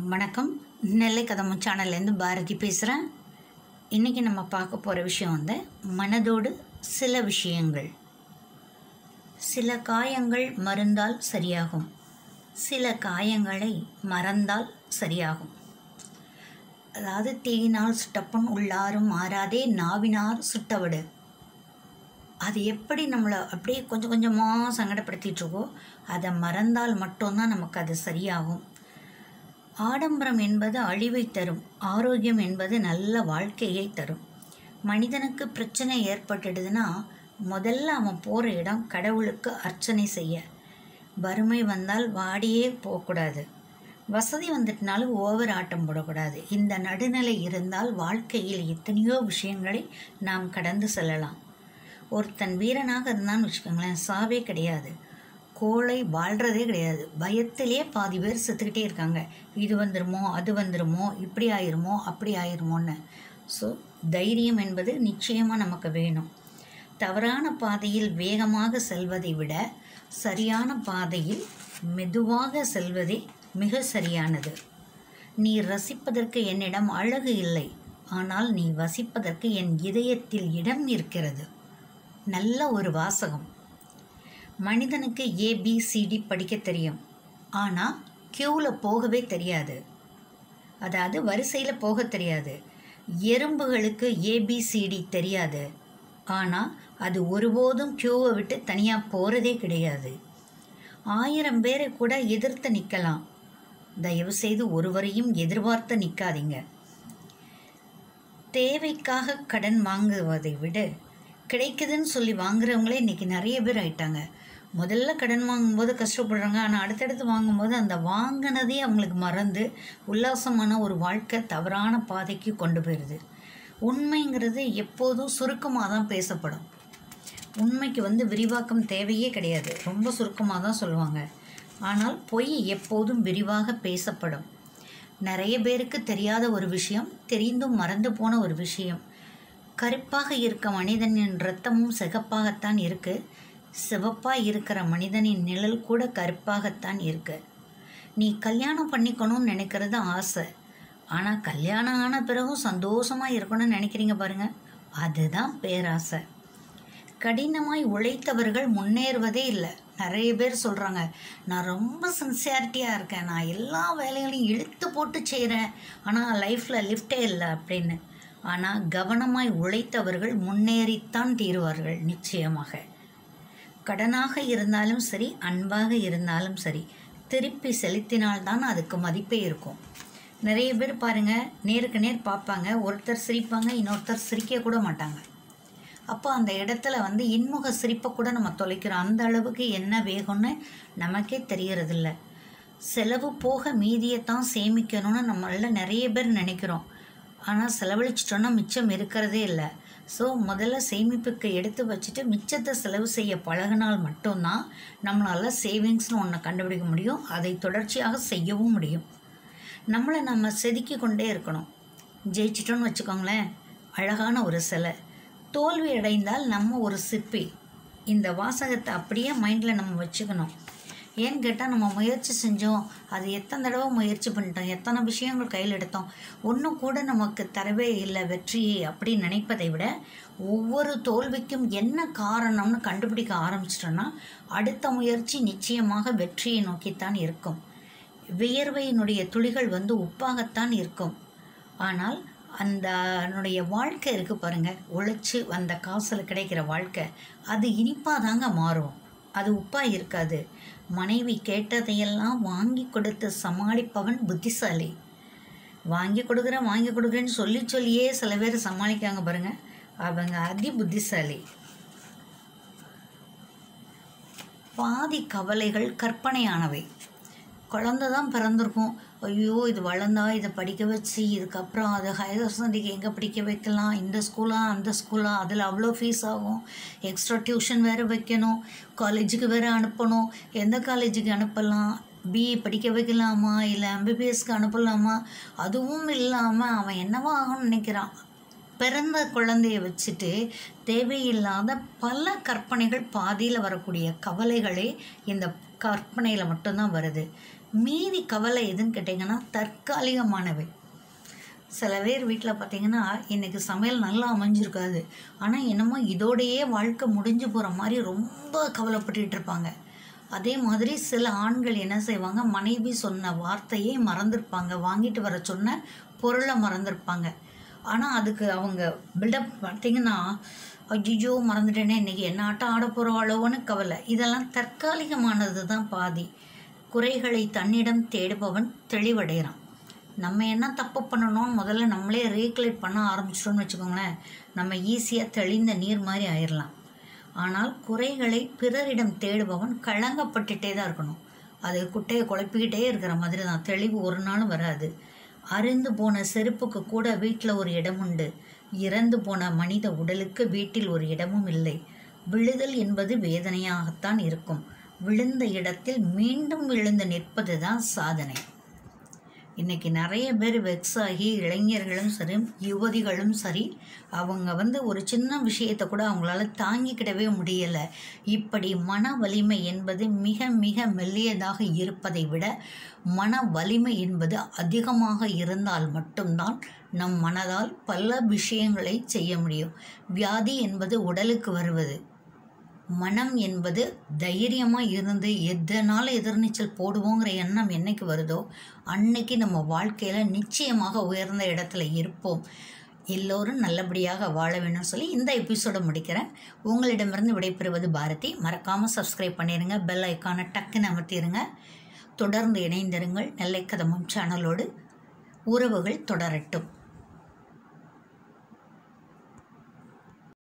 வணக்கம் நெல்லை கதம்பம் சேனல்லேருந்து பாரதி பேசுகிறேன் இன்றைக்கி நம்ம பார்க்க போகிற விஷயம் வந்து மனதோடு சில விஷயங்கள் சில காயங்கள் மருந்தால் சரியாகும் சில காயங்களை மறந்தால் சரியாகும் அதாவது தீயினால் சுட்டப்பன் உள்ளாரும் மாறாதே நாவினார் சுட்டவடு அது எப்படி நம்மளை அப்படியே கொஞ்சம் கொஞ்சமாக சங்கடப்படுத்திட்டு இருக்கோ அதை மறந்தால் மட்டும்தான் நமக்கு அது சரியாகும் ஆடம்பரம் என்பது அழிவை தரும் ஆரோக்கியம் என்பது நல்ல வாழ்க்கையை தரும் மனிதனுக்கு பிரச்சனை ஏற்பட்டுடுதுன்னா முதல்ல அவன் போகிற இடம் கடவுளுக்கு அர்ச்சனை செய்ய வறுமை வந்தால் வாடியே போகக்கூடாது வசதி வந்துட்டனாலும் ஓவர் ஆட்டம் போடக்கூடாது இந்த நடுநிலை இருந்தால் வாழ்க்கையில் எத்தனையோ விஷயங்களை நாம் கடந்து செல்லலாம் ஒருத்தன் வீரனாக இருந்தான்னு வச்சுக்கோங்களேன் சாவே கிடையாது கோழை வாழ்கிறதே கிடையாது பயத்திலே பாதி பேர் செத்துக்கிட்டே இருக்காங்க இது வந்துருமோ அது வந்துருமோ இப்படி ஆயிருமோ அப்படி ஆயிருமோன்னு ஸோ தைரியம் என்பது நிச்சயமாக நமக்கு வேணும் தவறான பாதையில் வேகமாக செல்வதை விட சரியான பாதையில் மெதுவாக செல்வதே மிக சரியானது நீ ரசிப்பதற்கு என்னிடம் அழகு இல்லை ஆனால் நீ வசிப்பதற்கு என் இதயத்தில் இடம் இருக்கிறது நல்ல ஒரு வாசகம் மனிதனுக்கு ஏபிசிடி படிக்க தெரியும் ஆனால் க்யூவில் போகவே தெரியாது அதாவது வரிசையில் போக தெரியாது எறும்புகளுக்கு ஏபிசிடி தெரியாது ஆனால் அது ஒருபோதும் க்யூவை விட்டு தனியாக போகிறதே கிடையாது ஆயிரம் பேரை கூட எதிர்த்து நிற்கலாம் தயவு செய்து ஒருவரையும் எதிர்பார்த்து நிற்காதீங்க தேவைக்காக கடன் வாங்குவதை விட கிடைக்குதுன்னு சொல்லி வாங்குறவங்களே இன்றைக்கி நிறைய பேர் ஆயிட்டாங்க முதல்ல கடன் வாங்கும்போது கஷ்டப்படுறாங்க ஆனால் அடுத்தடுத்து வாங்கும்போது அந்த வாங்கினதே அவங்களுக்கு மறந்து உல்லாசமான ஒரு வாழ்க்கை தவறான பாதைக்கு கொண்டு போயிடுது உண்மைங்கிறது எப்போதும் சுருக்கமாக தான் பேசப்படும் உண்மைக்கு வந்து விரிவாக்கம் தேவையே கிடையாது ரொம்ப சுருக்கமாக தான் சொல்லுவாங்க ஆனால் பொய் எப்போதும் விரிவாக பேசப்படும் நிறைய பேருக்கு தெரியாத ஒரு விஷயம் தெரிந்தும் மறந்து போன ஒரு விஷயம் கருப்பாக இருக்க மனிதனின் இரத்தமும் சிகப்பாகத்தான் இருக்கு சிவப்பாக இருக்கிற மனிதனின் நிழல் கூட கருப்பாகத்தான் இருக்கு நீ கல்யாணம் பண்ணிக்கணும்னு நினைக்கிறது ஆசை ஆனால் கல்யாணம் ஆன பிறகும் சந்தோஷமாக இருக்கணும்னு நினைக்கிறீங்க பாருங்க அதுதான் பேராசை கடினமாய் உழைத்தவர்கள் முன்னேறுவதே இல்லை நிறைய பேர் சொல்கிறாங்க நான் ரொம்ப சின்சியாரிட்டியாக இருக்கேன் நான் எல்லா வேலைகளையும் இழுத்து போட்டு செய்கிறேன் ஆனால் லைஃப்பில் லிஃப்டே இல்லை அப்படின்னு ஆனால் கவனமாய் உழைத்தவர்கள் முன்னேறித்தான் தீருவார்கள் நிச்சயமாக கடனாக இருந்தாலும் சரி அன்பாக இருந்தாலும் சரி திருப்பி செலுத்தினால்தான் அதுக்கு மதிப்பே இருக்கும் நிறைய பேர் பாருங்கள் நேருக்கு நேர் பார்ப்பாங்க ஒருத்தர் சிரிப்பாங்க இன்னொருத்தர் சிரிக்க கூட மாட்டாங்க அப்போ அந்த இடத்துல வந்து இன்முக சிரிப்பை கூட நம்ம தொலைக்கிறோம் அந்த அளவுக்கு என்ன வேகம்னு நமக்கே தெரியறதில்ல செலவு போக மீதியைத்தான் சேமிக்கணும்னு நம்மள நிறைய பேர் நினைக்கிறோம் ஆனால் செலவழிச்சிட்டோன்னா மிச்சம் இருக்கிறதே இல்லை ஸோ முதல்ல சேமிப்புக்கு எடுத்து வச்சுட்டு மிச்சத்தை செலவு செய்ய பழகினால் மட்டும்தான் நம்மளால் சேவிங்ஸ்னு ஒன்றை கண்டுபிடிக்க முடியும் அதை தொடர்ச்சியாக செய்யவும் முடியும் நம்மளை நம்ம செதுக்கி கொண்டே இருக்கணும் ஜெயிச்சிட்டோன்னு வச்சுக்கோங்களேன் அழகான ஒரு சிலை தோல்வி அடைந்தால் நம்ம ஒரு சிற்பி இந்த வாசகத்தை அப்படியே மைண்டில் நம்ம வச்சுக்கணும் ஏன்னு கேட்டால் நம்ம முயற்சி செஞ்சோம் அது எத்தனை தடவை முயற்சி பண்ணிட்டோம் எத்தனை விஷயங்கள் கையில் எடுத்தோம் ஒன்றும் கூட நமக்கு தரவே இல்லை வெற்றியை அப்படின்னு நினைப்பதை விட ஒவ்வொரு தோல்விக்கும் என்ன காரணம்னு கண்டுபிடிக்க ஆரம்பிச்சிட்டோன்னா அடுத்த முயற்சி நிச்சயமாக வெற்றியை நோக்கித்தான் இருக்கும் வியர்வையினுடைய துளிகள் வந்து உப்பாகத்தான் இருக்கும் ஆனால் அந்த அதனுடைய வாழ்க்கை இருக்குது பாருங்கள் உழைச்சி அந்த காசில் கிடைக்கிற வாழ்க்கை அது இனிப்பாக தாங்க மாறும் அது உப்பாக இருக்காது மனைவி கேட்டதையெல்லாம் வாங்கி கொடுத்து சமாளிப்பவன் புத்திசாலி வாங்கி கொடுக்குறேன் வாங்கி கொடுக்குறேன்னு சொல்லி சொல்லியே சில பேர் சமாளிக்காங்க பாருங்கள் அவங்க அதி புத்திசாலி பாதி கவலைகள் கற்பனையானவை குழந்த தான் பிறந்திருக்கும் ஐயோ இது வளர்ந்தா இதை படிக்க வச்சு இதுக்கப்புறம் அதை ஹையர் செகண்டரிக்கு எங்கே படிக்க வைக்கலாம் இந்த ஸ்கூலா அந்த ஸ்கூலா அதில் அவ்வளோ ஃபீஸ் ஆகும் எக்ஸ்ட்ரா டியூஷன் வேறு வைக்கணும் காலேஜுக்கு வேறு அனுப்பணும் எந்த காலேஜுக்கு அனுப்பலாம் பிஏ படிக்க வைக்கலாமா இல்லை எம்பிபிஎஸ்க்கு அனுப்பலாமா அதுவும் இல்லாமல் அவன் என்னவா ஆகும்னு நினைக்கிறான் பிறந்த குழந்தைய வச்சுட்டு தேவையில்லாத பல கற்பனைகள் பாதியில் வரக்கூடிய கவலைகளே இந்த கற்பனையில் மட்டும்தான் வருது மீதி கவலை எதுன்னு கேட்டிங்கன்னா தற்காலிகமானவை சில பேர் வீட்டில் பார்த்தீங்கன்னா இன்றைக்கி சமையல் நல்லா அமைஞ்சிருக்காது ஆனால் என்னமோ இதோடையே வாழ்க்கை முடிஞ்சு போகிற மாதிரி ரொம்ப கவலைப்பட்டுட்டு இருப்பாங்க அதே மாதிரி சில ஆண்கள் என்ன செய்வாங்க மனைவி சொன்ன வார்த்தையே மறந்துருப்பாங்க வாங்கிட்டு வர சொன்ன பொருளை மறந்துருப்பாங்க ஆனால் அதுக்கு அவங்க பில்டப் பார்த்தீங்கன்னா ஐயோ மறந்துட்டேனே இன்றைக்கி என்ன ஆட்டம் ஆட போகிறவாளோன்னு கவலை இதெல்லாம் தற்காலிகமானது தான் பாதி குறைகளை தன்னிடம் தேடுபவன் தெளிவடைகிறான் நம்ம என்ன தப்பு பண்ணணும்னு முதல்ல நம்மளே ரீகலேட் பண்ண ஆரம்பிச்சிட்டோம்னு வச்சுக்கோங்களேன் நம்ம ஈஸியாக தெளிந்த நீர் மாதிரி ஆயிடலாம் ஆனால் குறைகளை பிறரிடம் தேடுபவன் கலங்கப்பட்டுட்டே தான் இருக்கணும் அது குட்டையை குழப்பிக்கிட்டே இருக்கிற மாதிரி தான் தெளிவு ஒரு நாளும் வராது அருந்து போன செருப்புக்கு கூட வீட்டில் ஒரு இடம் உண்டு இறந்து போன மனித உடலுக்கு வீட்டில் ஒரு இடமும் இல்லை விழுதல் என்பது வேதனையாகத்தான் இருக்கும் விழுந்த இடத்தில் மீண்டும் விழுந்து நிற்பது தான் சாதனை இன்றைக்கி நிறைய பேர் வெக்ஸ் ஆகி இளைஞர்களும் சரி யுவதிகளும் சரி அவங்க வந்து ஒரு சின்ன விஷயத்தை கூட அவங்களால தாங்கிக்கிடவே முடியலை இப்படி மன வலிமை என்பது மிக மிக மெல்லியதாக இருப்பதை விட மன வலிமை என்பது அதிகமாக இருந்தால் மட்டும்தான் நம் மனதால் பல விஷயங்களை செய்ய முடியும் வியாதி என்பது உடலுக்கு வருவது மனம் என்பது தைரியமாக இருந்து எதனால் எதிர்நீச்சல் போடுவோங்கிற எண்ணம் என்னைக்கு வருதோ அன்னைக்கு நம்ம வாழ்க்கையில் நிச்சயமாக உயர்ந்த இடத்துல இருப்போம் எல்லோரும் நல்லபடியாக வாழ வேணும்னு சொல்லி இந்த எபிசோடை முடிக்கிறேன் உங்களிடமிருந்து விடைபெறுவது பாரதி மறக்காமல் சப்ஸ்கிரைப் பண்ணிடுங்க பெல் ஐக்கானை டக்குன்னு அமர்த்திடுங்க தொடர்ந்து இணைந்திருங்கள் நெல்லை கதமம் சேனலோடு உறவுகள் தொடரட்டும்